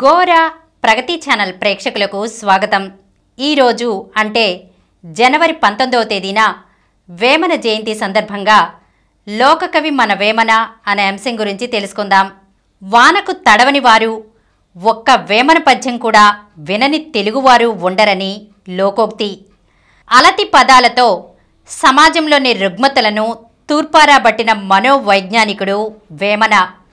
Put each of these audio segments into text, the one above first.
గోర ప్రగతి ఛానల్ ప్రేక్షకులకు స్వాగతం ఈరోజు అంటే జనవరి పంతొమ్మిదవ తేదీన వేమన జయంతి సందర్భంగా లోకకవి మన వేమన అనే అంశం గురించి తెలుసుకుందాం వానకు తడవని వారు ఒక్క వేమన పద్యం కూడా వినని తెలుగువారు ఉండరని లోకోక్తి అలతి పదాలతో సమాజంలోని రుగ్మతలను తూర్పారాబట్టిన మనోవైజ్ఞానికుడు వేమన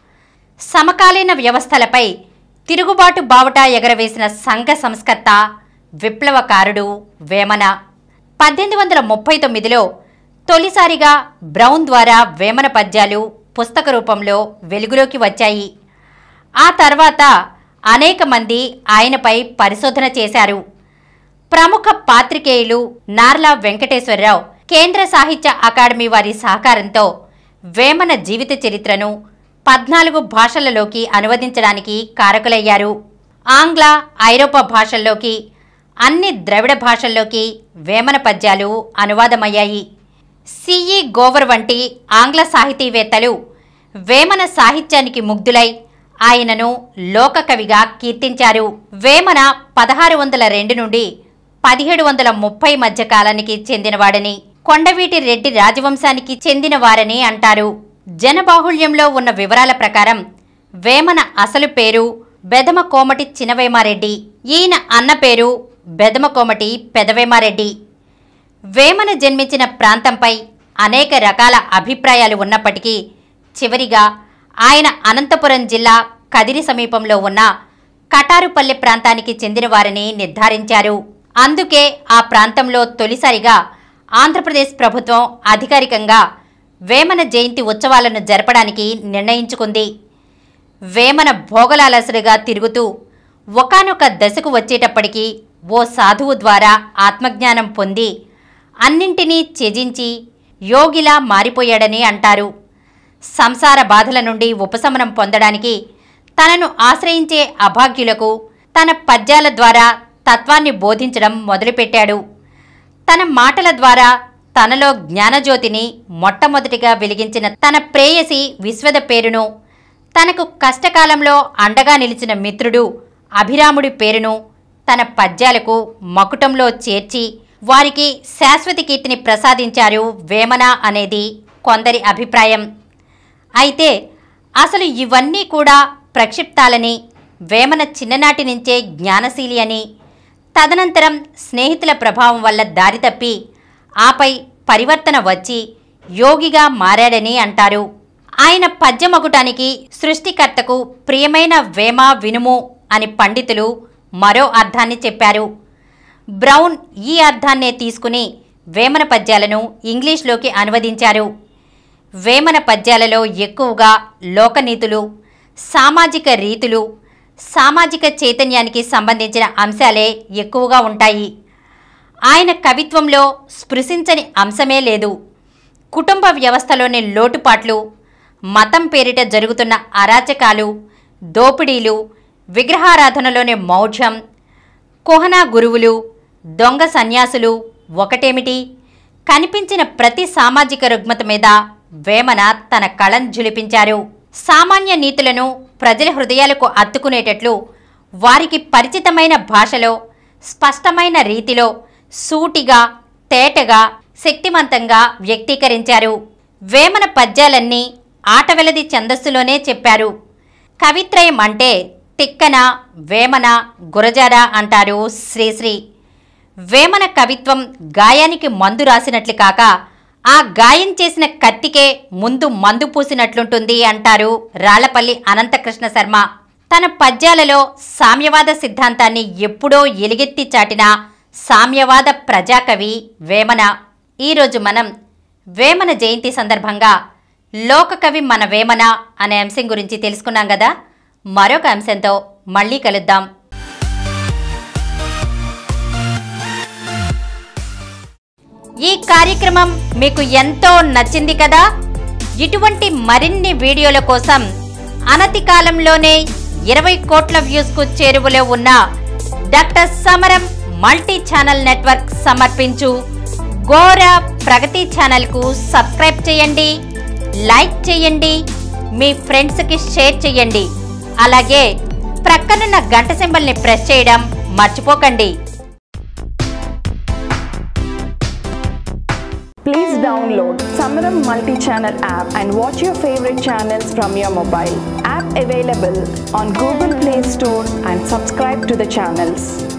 సమకాలీన వ్యవస్థలపై తిరుగుబాటు బావటా ఎగరవేసిన సంఘ సంస్కర్త విప్లవకారుడు వేమన పద్దెనిమిది వందల ముప్పై తొమ్మిదిలో తొలిసారిగా బ్రౌన్ ద్వారా వేమన పద్యాలు పుస్తక రూపంలో వెలుగులోకి వచ్చాయి ఆ తర్వాత అనేక మంది ఆయనపై పరిశోధన చేశారు ప్రముఖ పాత్రికేయులు నార్లా వెంకటేశ్వరరావు కేంద్ర సాహిత్య అకాడమీ వారి సహకారంతో వేమన జీవిత చరిత్రను పద్నాలుగు భాషలలోకి అనువదించడానికి కారకులయ్యారు ఆంగ్ల ఐరోపా భాషల్లోకి అన్ని ద్రవిడ భాషల్లోకి వేమన పద్యాలు అనువాదమయ్యాయి సిఈ గోవర్ వంటి ఆంగ్ల సాహితీవేత్తలు వేమన సాహిత్యానికి ముగ్ధులై ఆయనను లోకకవిగా కీర్తించారు వేమన పదహారు వందల రెండు నుండి పదిహేడు వందల ముప్పై మధ్య కాలానికి చెందినవాడని కొండవీటి రెడ్డి రాజవంశానికి చెందినవారని అంటారు జనబాహుళ్యంలో ఉన్న వివరాల ప్రకారం వేమన అసలు పేరు బెదమ కోమటి చినవేమారెడ్డి ఈయన అన్న పేరు బెదమ కోమటి పెదవేమారెడ్డి వేమన జన్మించిన ప్రాంతంపై అనేక రకాల అభిప్రాయాలు ఉన్నప్పటికీ చివరిగా ఆయన అనంతపురం జిల్లా కదిరి సమీపంలో ఉన్న కటారుపల్లె ప్రాంతానికి చెందినవారని నిర్ధారించారు అందుకే ఆ ప్రాంతంలో తొలిసారిగా ఆంధ్రప్రదేశ్ ప్రభుత్వం అధికారికంగా వేమన జయంతి ఉత్సవాలను జరపడానికి నిర్ణయించుకుంది వేమన భోగలాలసుడిగా తిరుగుతూ ఒకానొక దశకు వచ్చేటప్పటికి ఓ సాధువు ద్వారా ఆత్మజ్ఞానం పొంది అన్నింటినీ త్యజించి యోగిలా మారిపోయాడని అంటారు సంసార బాధల నుండి ఉపశమనం పొందడానికి తనను ఆశ్రయించే అభాగ్యులకు తన పద్యాల ద్వారా తత్వాన్ని బోధించడం మొదలుపెట్టాడు తన మాటల ద్వారా తనలో జ్ఞానజ్యోతిని మొట్టమొదటిగా వెలిగించిన తన ప్రేయసి విశ్వద పేరును తనకు కష్టకాలంలో అండగా నిలిచిన మిత్రుడు అభిరాముడి పేరును తన పద్యాలకు మకుటంలో చేర్చి వారికి శాశ్వత కీర్తిని ప్రసాదించారు వేమన అనేది కొందరి అభిప్రాయం అయితే అసలు ఇవన్నీ కూడా ప్రక్షిప్తాలని వేమన చిన్ననాటి నుంచే జ్ఞానశీలి అని తదనంతరం స్నేహితుల ప్రభావం వల్ల దారి తప్పి ఆపై పరివర్తన వచ్చి యోగిగా మారాడని అంటారు ఆయన పద్యమగుటానికి సృష్టికర్తకు ప్రియమైన వేమ వినుము అని పండితులు మరో అర్థాన్ని చెప్పారు బ్రౌన్ ఈ అర్థాన్నే తీసుకుని వేమన పద్యాలను ఇంగ్లీష్లోకి అనువదించారు వేమన పద్యాలలో ఎక్కువగా లోకనీతులు సామాజిక రీతులు సామాజిక చైతన్యానికి సంబంధించిన అంశాలే ఎక్కువగా ఉంటాయి ఆయన కవిత్వంలో స్పృశించని అంశమే లేదు కుటుంబ వ్యవస్థలోని లోటుపాట్లు మతం పేరిట జరుగుతున్న అరాచకాలు దోపిడీలు విగ్రహారాధనలోని మౌఢ్యం కుహనా గురువులు దొంగ సన్యాసులు ఒకటేమిటి కనిపించిన ప్రతి సామాజిక రుగ్మత మీద వేమన తన కళం జులిపించారు సామాన్య నీతులను ప్రజల హృదయాలకు అత్తుకునేటట్లు వారికి పరిచితమైన భాషలో స్పష్టమైన రీతిలో సూటిగా తేటగా శక్తివంతంగా వ్యక్తీకరించారు వేమన పద్యాలన్నీ ఆటవెలది ఛందస్సులోనే చెప్పారు కవిత్రయం అంటే తిక్కన వేమన గురజార అంటారు శ్రీశ్రీ వేమన కవిత్వం గాయానికి మందు రాసినట్లు కాక ఆ గాయం చేసిన కత్తికే ముందు మందు పూసినట్లుంటుంది అంటారు రాళ్లపల్లి అనంతకృష్ణ శర్మ తన పద్యాలలో సామ్యవాద సిద్ధాంతాన్ని ఎప్పుడో ఎలుగెత్తి చాటిన సామ్యవాద ప్రజాకవి వేమన ఈరోజు మనం వేమన జయంతి సందర్భంగా లోకకవి మన వేమన అనే అంశం గురించి తెలుసుకున్నాం కదా మరొక అంశంతో మళ్ళీ కలుద్దాం ఈ కార్యక్రమం మీకు ఎంతో నచ్చింది కదా ఇటువంటి మరిన్ని వీడియోల కోసం అనతి కాలంలోనే ఇరవై కోట్ల వ్యూస్ కు చేరువలో ఉన్న డాక్టర్ సమరం మల్టీ ఛానల్ నెట్వర్క్ సమర్పించు గోర ప్రగతి ఛానల్ కు సబ్స్క్రైబ్ చేయండి లైక్ చేయండి మీ ఫ్రెండ్స్కి షేర్ చేయండి అలాగే ప్రక్కనున్న గంట సింబల్ని ప్రెస్ చేయడం మర్చిపోకండి Please download Samaram multi-channel app and watch your favorite channels from your mobile. App available on Google Play Store and subscribe to the channels.